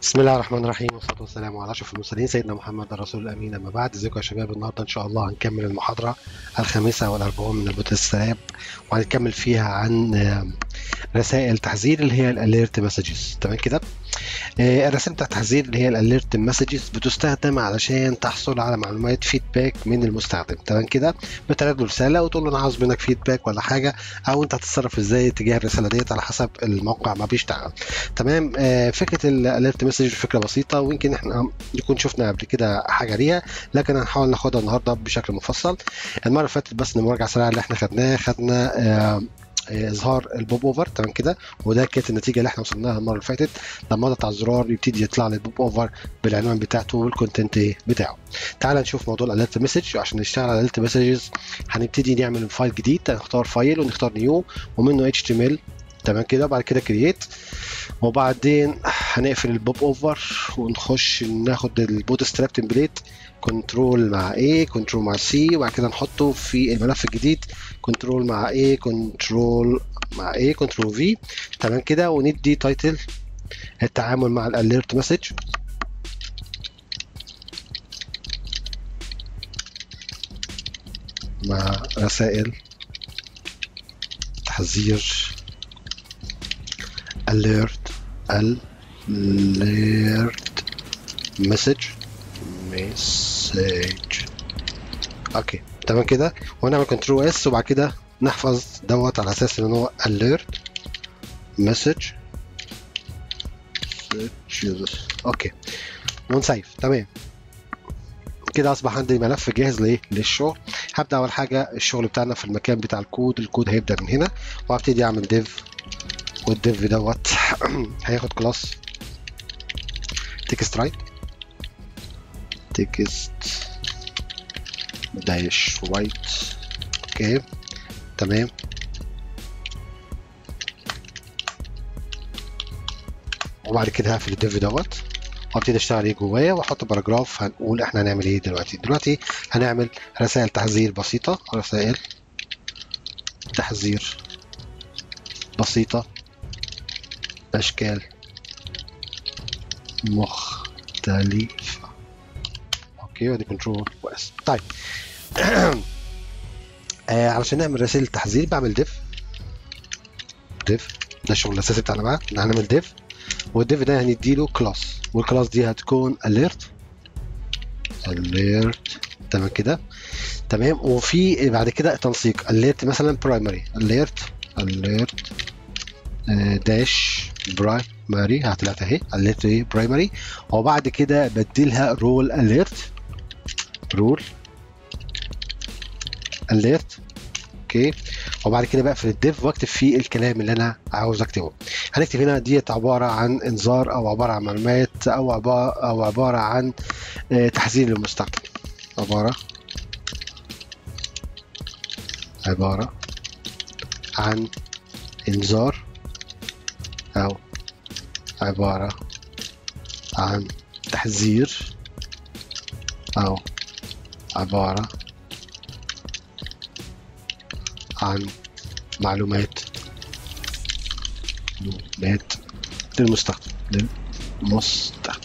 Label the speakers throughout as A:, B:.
A: بسم الله الرحمن الرحيم والصلاة والسلام على أشرف المرسلين سيدنا محمد الرسول الأمين أما بعد ازيكم يا شباب النهاردة إن شاء الله هنكمل المحاضرة الخامسة والأربعون من البوت السلام وهنكمل فيها عن آم، رسائل تحذير اللي هي الاليرت مسجز تمام كده آه، الرسائل بتاعت التحذير اللي هي الاليرت مسجز بتستخدم علشان تحصل على معلومات فيدباك من المستخدم تمام كده بتعرض له رسالة وتقول له أنا عاوز منك فيدباك ولا حاجة أو أنت هتتصرف إزاي تجاه الرسالة ديت على حسب الموقع ما بيشتغل تمام آه، فكره الاليرت مسج فكره بسيطه ويمكن احنا نكون شفنا قبل كده حاجه ليها لكن هنحاول ناخدها النهارده بشكل مفصل المره اللي فاتت بس مراجعه سريعه اللي احنا خدناه خدنا آه، آه، اظهار البوب اوفر تمام كده وده كانت النتيجه اللي احنا وصلنا لها المره اللي فاتت لما اضغط على الزرار يبتدي يطلع لي البوب اوفر بالعنوان بتاعته والكونتنت إيه بتاعه تعال نشوف موضوع الاليرت مسج عشان نشتغل على الاليرت مسجز هنبتدي نعمل فايل جديد هنختار فايل ونختار نيو ومنه اتش تي ام ال تمام كده بعد كده كرييت وبعدين هنقفل البوب اوفر ونخش ناخد البوت ستراب تمبليت كنترول مع A كنترول مع C وبعد كده نحطه في الملف الجديد كنترول مع A كنترول مع A كنترول V تمام كده وندي تايتل التعامل مع الاليرت مسج مع رسائل تحذير alert alert message message اوكي تمام كده ونعمل كنترول اس وبعد كده نحفظ دوت على اساس ان هو alert message messages. اوكي ونسيف تمام كده اصبح عندي ملف جاهز لايه للشغل هبدا اول حاجه الشغل بتاعنا في المكان بتاع الكود الكود هيبدا من هنا وهبتدي اعمل ديف والديف دوت هياخد كلاس تكست رايت تكست داش رايت اوكي تمام وبعد كده هقفل الديف دوت وابتدي اشتغل ايه جوايا واحط باراجراف هنقول احنا هنعمل ايه دلوقتي دلوقتي هنعمل رسائل تحذير بسيطة رسائل تحذير بسيطة بأشكال مختلفة اوكي ودي كنترول واس طيب آه علشان نعمل رسائل تحذير بعمل ديف ديف ده الشغل الاساسي بتاعنا بقى إن هنعمل ديف والديف ده هنديله كلاس والكلاس دي هتكون alert alert تمام كده تمام وفي بعد كده تنسيق alert مثلا primary alert alert داش برايمري هطلعت اهي alert ايه برايمري وبعد كده بديلها رول alert رول alert اوكي وبعد كده بقفل الديف واكتب فيه الكلام اللي انا عاوز اكتبه هنكتب هنا ديت عباره عن انذار او عباره عن معلومات او عباره او عباره عن آه، تحذير للمستخدم عباره عباره عن انذار او عباره عن تحذير او عباره عن معلومات معلومات للمستخدم للمستخدم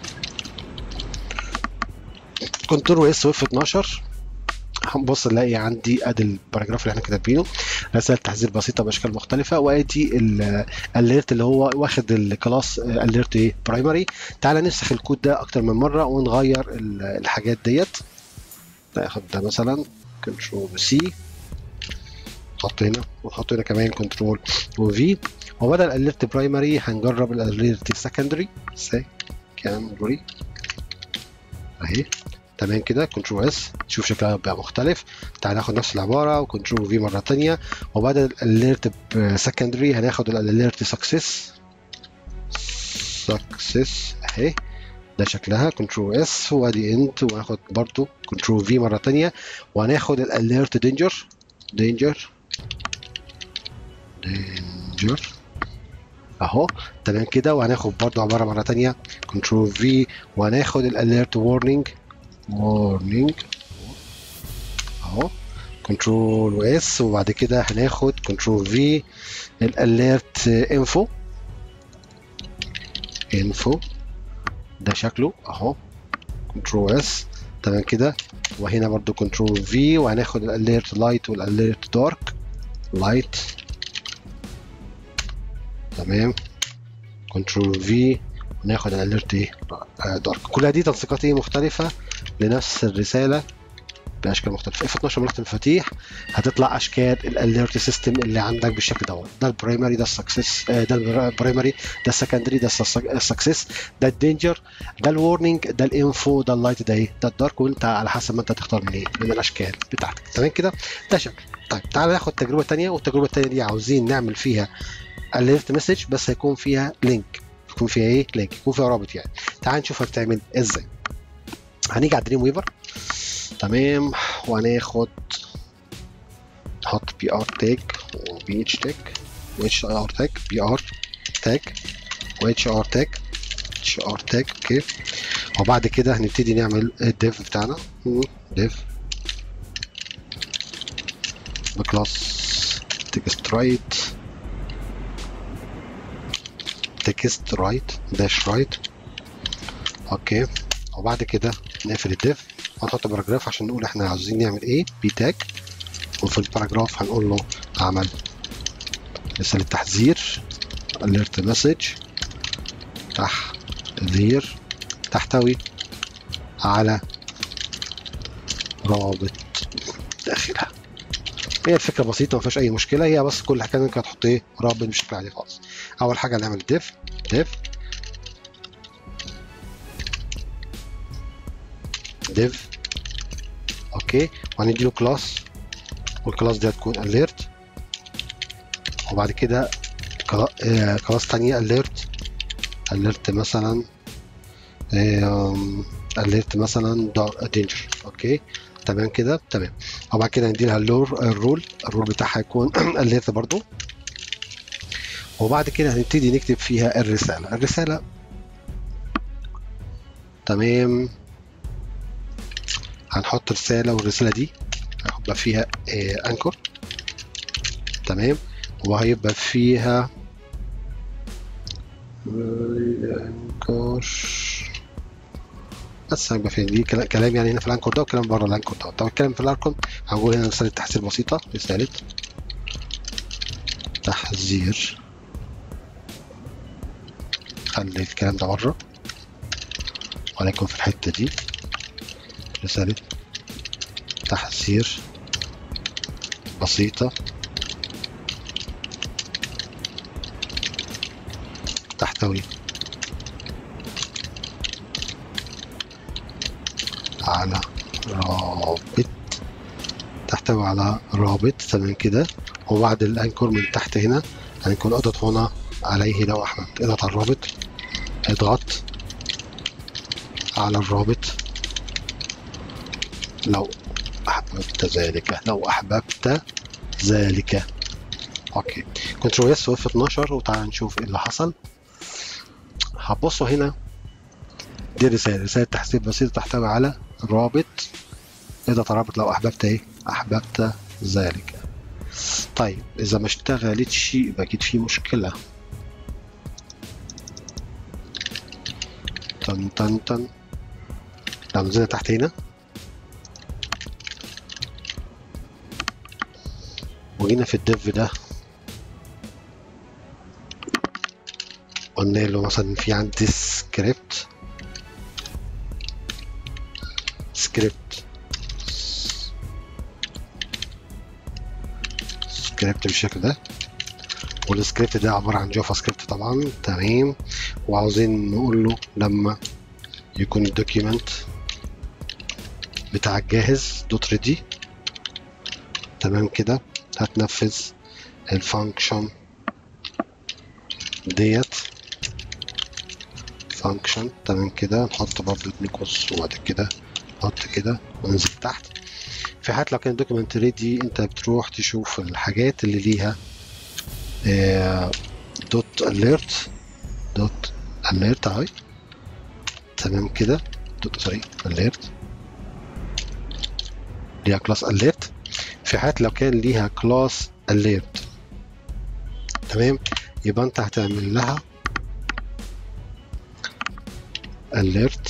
A: كنترول اس وف 12 هنبص نلاقي عندي ادي الباراجراف اللي احنا كاتبينه رسائل تحذير بسيطه باشكال مختلفه وادي الاليرت اللي هو واخد الكلاس اليرت ايه برايمري تعالى نفسخ الكود ده اكتر من مره ونغير ال- الحاجات ديت ناخد ده مثلا كنترول سي نحط هنا ونحط هنا كمان كنترول وفي وبدل الاليرت برايمري هنجرب الاليرت سكندري سكندري اهي تمام كده كنترول اس شوف شكلها بقى مختلف تعال ناخد نفس العباره وكنترول في مره تانية وبدل الاليرت سكندري هناخد الاليرت سكسس سكسس اهي ده شكلها كنترول اس وادي انت وهاخد برضو كنترول في مره تانية وهناخد الاليرت دينجر دينجر دينجر اهو تمام كده وهناخد برضو عباره مره تانية كنترول في وهناخد الاليرت وورنينج وورنينج اهو كنترول واس وبعد كده هناخد كنترول في الاليرت انفو انفو ده شكله اهو كنترول اس تمام كده وهنا برضو كنترول في وهناخد الاليرت لايت والاليرت دارك لايت تمام كنترول في وناخد الاليرت ايه دارك كلها دي تنسيقات ايه مختلفه لنفس الرساله باشكال مختلفه اف 12 ملف المفاتيح هتطلع اشكال الاليرت سيستم اللي عندك بالشكل دوت ده البرايمري ده السكسس ده البرايمري ده السكندري ده السكسس ده الدينجر ده الورنينج ده الانفو ده اللايت ده ايه ده الدارك وانت على حسب ما انت تختار من ايه من الاشكال بتاعتك تمام كده ده شكل طيب تعالى ناخد تجربه ثانيه والتجربه الثانيه دي عاوزين نعمل فيها اليرت مسج بس هيكون فيها لينك يكون فيها ايه لينك يكون فيها رابط يعني تعال نشوف هتعمل ازاي هنيجي على دريم ويفر تمام وهناخد نحط بي ار تاج وبي اتش تاج واتش ار تاج بي ار تاج واتش ار تاج اتش ار تاج اوكي وبعد كده هنبتدي نعمل الديف بتاعنا ديف بكلاس تكست رايت تكست رايت داش رايت اوكي وبعد كده نقفل الديف وهنحط باراجراف عشان نقول احنا عاوزين نعمل ايه بي تاج وفي الباراجراف هنقول له اعمل رسالة تحذير alert message تحذير تحتوي على رابط داخلها هي الفكرة بسيطة ما فيهاش أي مشكلة هي بس كل حاجة إنك هتحط إيه رابط بشكل عادي خالص أول حاجة هنعمل ديف ديف ديف اوكي وهندي له كلاس والكلاس دي هتكون اليرت وبعد كده كلاس تانية اليرت اليرت مثلا اليرت مثلا دينجر اوكي تمام كده تمام وبعد كده ندي لها اللور الرول الرول بتاعها هيكون اليرت برضو وبعد كده هنبتدي نكتب فيها الرسالة الرسالة تمام هنحط رسالة والرسالة دي هيبقى فيها انكر تمام وهيبقى فيها انكر بس هيبقى فين دي كلام يعني هنا في الانكر ده وكلام بره الانكر ده طب الكلام في الانكر هنقول هنا رسالة تحذير بسيطة رسالة تحذير خلي الكلام ده بره ولكن في الحتة دي رسالة تحذير بسيطة تحتوي على رابط تحتوي على رابط تمام كده وبعد الانكر من تحت هنا هنكون اضغط هنا عليه لو احمد اضغط على الرابط اضغط على الرابط لو احببت ذلك لو احببت ذلك اوكي كنترول اس واف 12 وتعالى نشوف ايه اللي حصل هتبصوا هنا دي رسالة رسالة تحذير بسيطة تحتوي على رابط اضغط على الرابط لو احببت ايه احببت ذلك طيب اذا ما اشتغلتش يبقى اكيد في مشكلة تن تن تن لو نزلنا تحت هنا وجينا في الديف ده قلنا له مثلا في عندي سكريبت سكريبت سكريبت بالشكل ده والسكريبت ده عبارة عن جافا سكريبت طبعا تمام وعاوزين نقول له لما يكون الدوكيمنت بتاعك جاهز دوت ريدي تمام كده هتنفذ الفانكشن ديت فانكشن تمام كده نحط برضه اتنين قوس وبعد كده نحط كده وننزل تحت في حالة لو كان الدوكيمنت ريدي انت بتروح تشوف الحاجات اللي ليها دوت اليرت دوت اليرت اهي تمام كده دوت سوري اليرت ليها كلاس اليرت في حالة لو كان ليها كلاس اليرت تمام يبقى انت هتعمل لها alert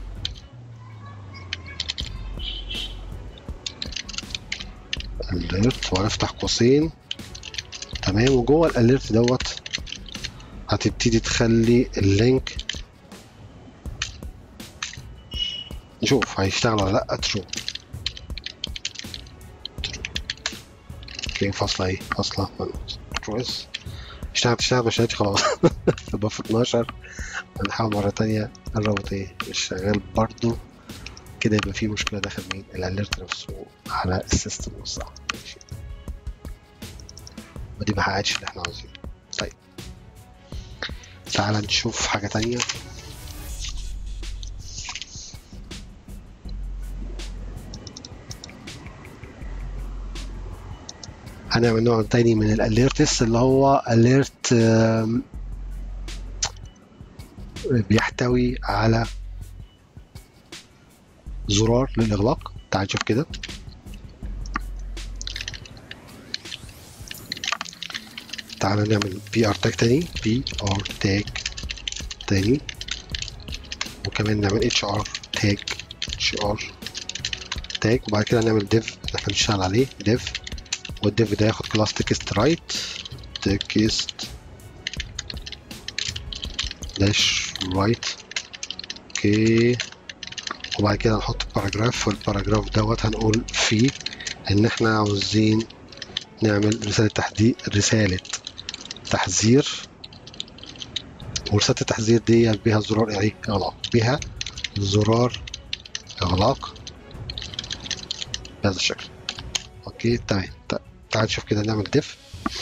A: alert وهنفتح قوسين تمام وجوه الاليرت دوت هتبتدي تخلي اللينك نشوف هيشتغل ولا لا ترو اوكي فاصلة ايه فاصلة كويس اشتغل اشتغل مش هاتي خلاص يبقى في 12 هنحاول مرة تانية الرابط ايه مش شغال برضو كده يبقى في مشكلة داخل مين الاليرت نفسه على السيستم نفسه ماشي ودي ما حققتش اللي احنا عاوزينه طيب تعال نشوف حاجة تانية هنعمل نوع تاني من الاليرتس اللي هو اليرت بيحتوي على زرار للاغلاق تعال نشوف كده تعال نعمل بي ار تاج تاني بي ار تاج تاني وكمان نعمل اتش ار تاج اتش ار تاج وبعد كده نعمل ديف اللي احنا بنشتغل عليه ديف والديف ده ياخد كلاس تكست رايت تكست داش رايت اوكي وبعد كده نحط باراجراف والباراجراف دوت هنقول فيه ان احنا عاوزين نعمل رسالة تحديد رسالة تحذير ورسالة التحذير دي بيها زرار ايه اغلاق بيها زرار اغلاق بهذا الشكل اوكي تمام تعال نشوف كده نعمل ديف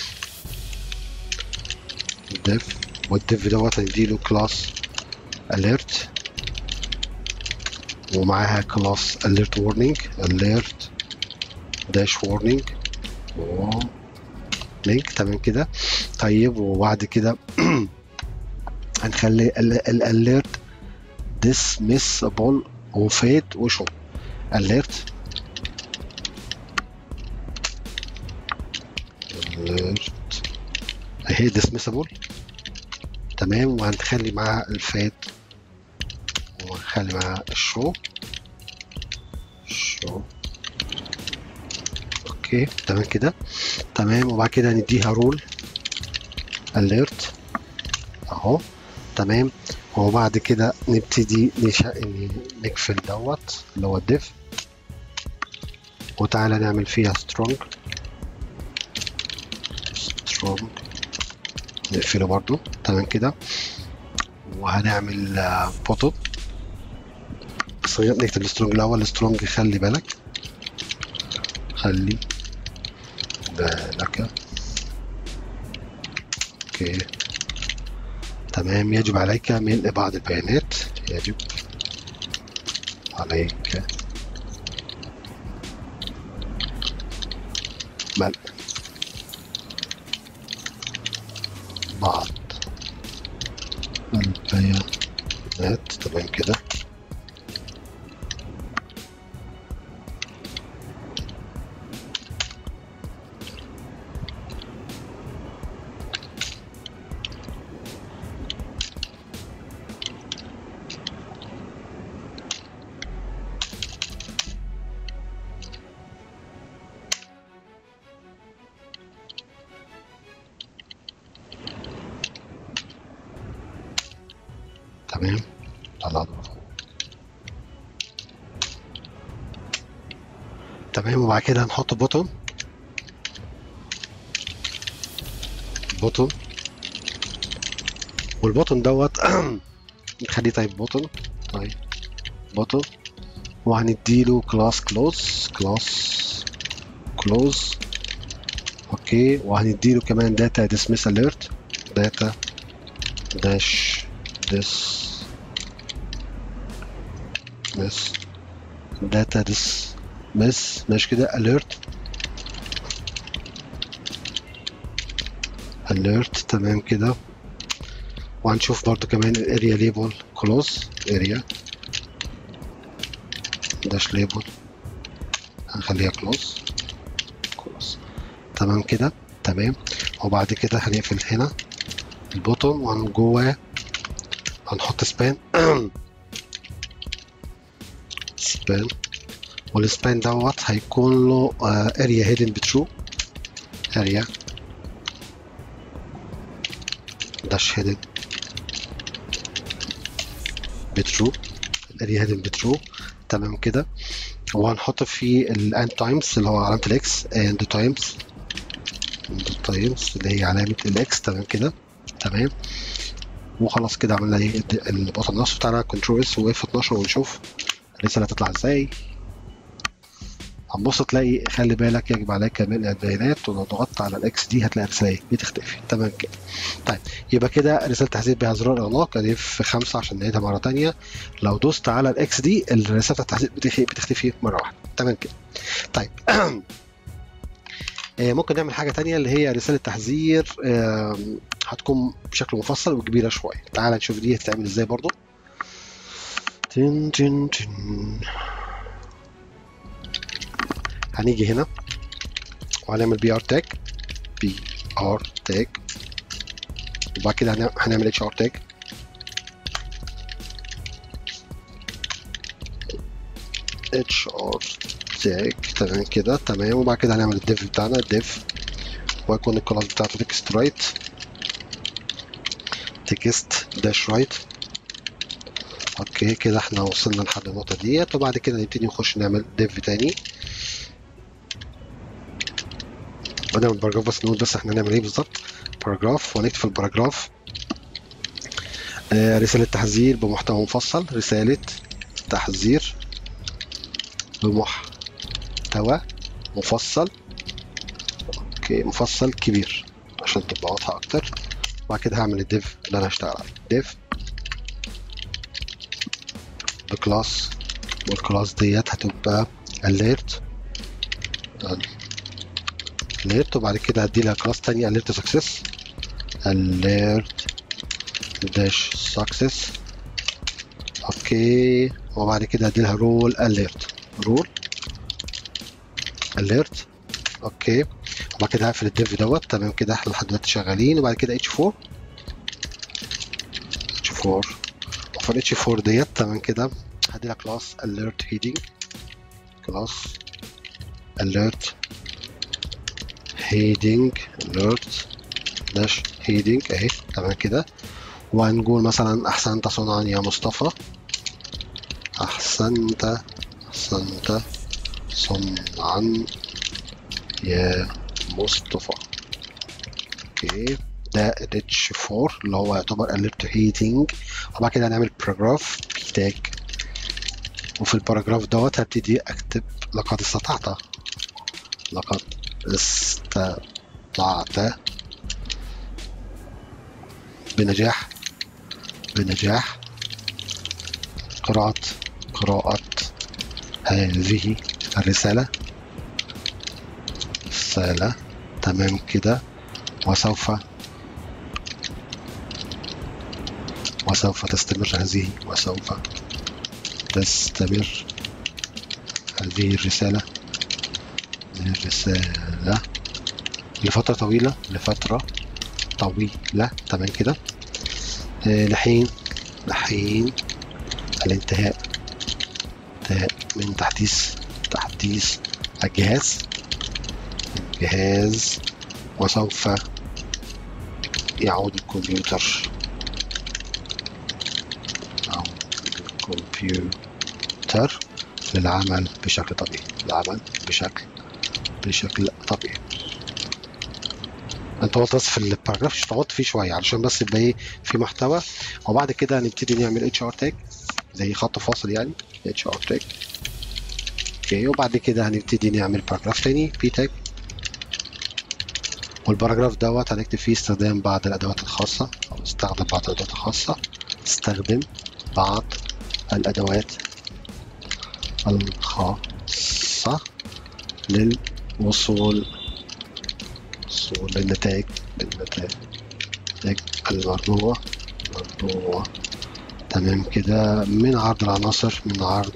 A: ديف والديف دوت هنديله كلاس alert ومعاها كلاس alert warning alert dash warning لينك تمام كده طيب وبعد كده هنخلي الاليرت dismissible وفيت وشو alert alert اهي dismissible تمام وهنخلي معاها الفات ونخلي معاها الشو شو اوكي تمام كده تمام وبعد كده هنديها رول alert اهو تمام وبعد كده نبتدي نشا... نقفل دوت اللي هو الديف وتعالى نعمل فيها strong strong نقفله برضو تمام كده وهنعمل بوتو بس نكتب السترونج الاول السترونج خلي بالك خلي بالك اوكي تمام يجب عليك ملء بعض البيانات يجب عليك ملء بعض البيانات تمام كده تمام طلع فوق تمام وبعد كده هنحط بوتون بوتون والبوتون دوت نخليه طيب بوتون طيب بوتون وهنديله كلاس كلوز كلاس كلوز اوكي وهنديله كمان داتا ديسمس اليرت داتا داش this this data this miss ماشي كده alert alert تمام كده وهنشوف برضو كمان الاريا ليبل كلوز اريا داش ليبل هنخليها كلوز كلوز تمام كده تمام وبعد كده هنقفل هنا البوتون وهن جواه هنحط سبان سبان والسبان دوت هيكون له اريا هيدن بترو اريا داش هيدن بترو الاريا هيدن بترو تمام كده وهنحط فيه الاند تايمز اللي هو علامه الاكس اند تايمز اند تايمز اللي هي علامه الاكس تمام كده تمام وخلاص كده عملنا ايه البطل نفسه بتاعنا كنترول اس واف 12 ونشوف الرساله هتطلع ازاي هنبص تلاقي خلي بالك يجب عليك كمال البيانات ولو ضغطت على الاكس دي هتلاقي الرساله بتختفي تمام كده طيب يبقى كده رساله تحذير بها زرار اغلاق ادي في خمسه عشان نعيدها مره ثانيه لو دوست على الاكس دي الرساله التحذير بتختفي مره واحده تمام كده طيب ممكن نعمل حاجه تانية اللي هي رساله تحذير هتكون بشكل مفصل وكبيره شويه تعال نشوف دي هتتعمل ازاي برضو تن تن تن. هنيجي هنا وهنعمل بي ار تاج بي ار تاج وبعد كده هنعمل اتش ار تاج اتش ار تاج تمام كده تمام وبعد كده هنعمل الديف بتاعنا الديف ويكون الكلاس بتاعته تكست رايت تكست داش رايت اوكي كده احنا وصلنا لحد النقطه ديت وبعد كده نبتدي نخش نعمل ديف تاني ونعمل باراجراف بس نقول بس احنا هنعمل ايه بالظبط باراجراف ونكتب في الباراجراف آه رسالة تحذير بمحتوى مفصل رسالة تحذير بمحتوى مفصل اوكي مفصل كبير عشان تبقى واضحة اكتر وبعد كده هعمل الديف اللي انا هشتغل عليه ديف بكلاس والكلاس ديت هتبقى alert alert وبعد كده هدي لها كلاس تاني alert success alert dash success اوكي وبعد كده هدي لها رول alert رول alert اوكي وبعد كده هقفل الديف دوت تمام كده احنا لحد دلوقتي شغالين وبعد كده اتش 4 اتش 4 وفي الاتش 4 ديت تمام كده هدي لها كلاس alert heading كلاس alert heading alert dash heading اهي تمام كده وهنقول مثلا احسنت صنعا يا مصطفى احسنت احسنت صنعا يا مصطفى اوكي ده اتش 4 اللي هو يعتبر alert heading وبعد كده هنعمل باراجراف بي تاج وفي الباراجراف دوت هبتدي اكتب لقد استطعت لقد استطعت بنجاح بنجاح قراءة قراءة هذه الرسالة رسالة تمام كده وسوف وسوف تستمر هذه وسوف تستمر هذه الرسالة الرسالة لفترة طويلة لفترة طويلة تمام كده آه لحين لحين الانتهاء انتهاء من تحديث تحديث الجهاز الجهاز وسوف يعود الكمبيوتر يعود الكمبيوتر للعمل بشكل طبيعي العمل بشكل بشكل طبيعي انت قلت بس في الباراجراف اشتغلت فيه شويه علشان بس يبقى ايه في محتوى وبعد كده هنبتدي نعمل اتش ار تاج زي خط فاصل يعني اتش ار تاج اوكي وبعد كده هنبتدي نعمل باراجراف تاني بي تاج والباراجراف دوت هنكتب فيه استخدام بعض الادوات الخاصه او استخدم بعض الادوات الخاصه استخدم بعض الادوات الخاصه للوصول الوصول للنتائج للنتائج المرجوة مرجوة تمام كده من عرض العناصر من عرض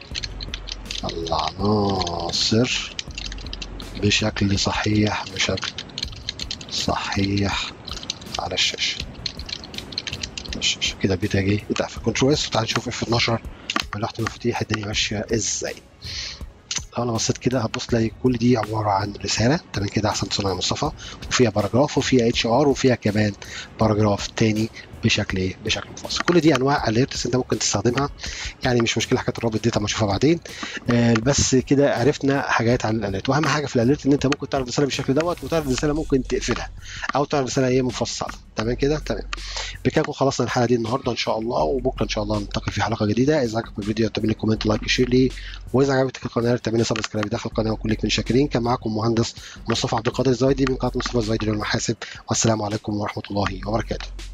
A: العناصر بشكل صحيح بشكل صحيح على الشاشة الشاشة كده بتاجي بتاع في كنترول اس تعال نشوف اف 12 لوحه المفاتيح الدنيا ماشيه ازاي لو انا بصيت كده هتبص تلاقي كل دي عباره عن رساله تمام كده احسن صنع يا مصطفى وفيها باراجراف وفيها اتش ار وفيها كمان باراجراف تاني بشكل ايه بشكل منفصل كل دي انواع اليرتس انت ممكن تستخدمها يعني مش مشكله حكايه الرابط دي طبعا نشوفها بعدين آه بس كده عرفنا حاجات عن الاليرت واهم حاجه في الاليرت ان انت ممكن تعرض رساله بالشكل دوت وتعرض رساله ممكن تقفلها او تعرض رساله ايه مفصله تمام كده تمام بكده نكون خلصنا الحلقه دي النهارده ان شاء الله وبكره ان شاء الله نلتقي في حلقه جديده اذا عجبكم الفيديو اكتب لي كومنت لايك شير لي واذا عجبتك القناه تعمل لي سبسكرايب داخل القناه وكلكم شاكرين كان معاكم مهندس مصطفى عبد القادر الزايدي من قناه مصطفى الزايدي للمحاسب والسلام عليكم ورحمه الله وبركاته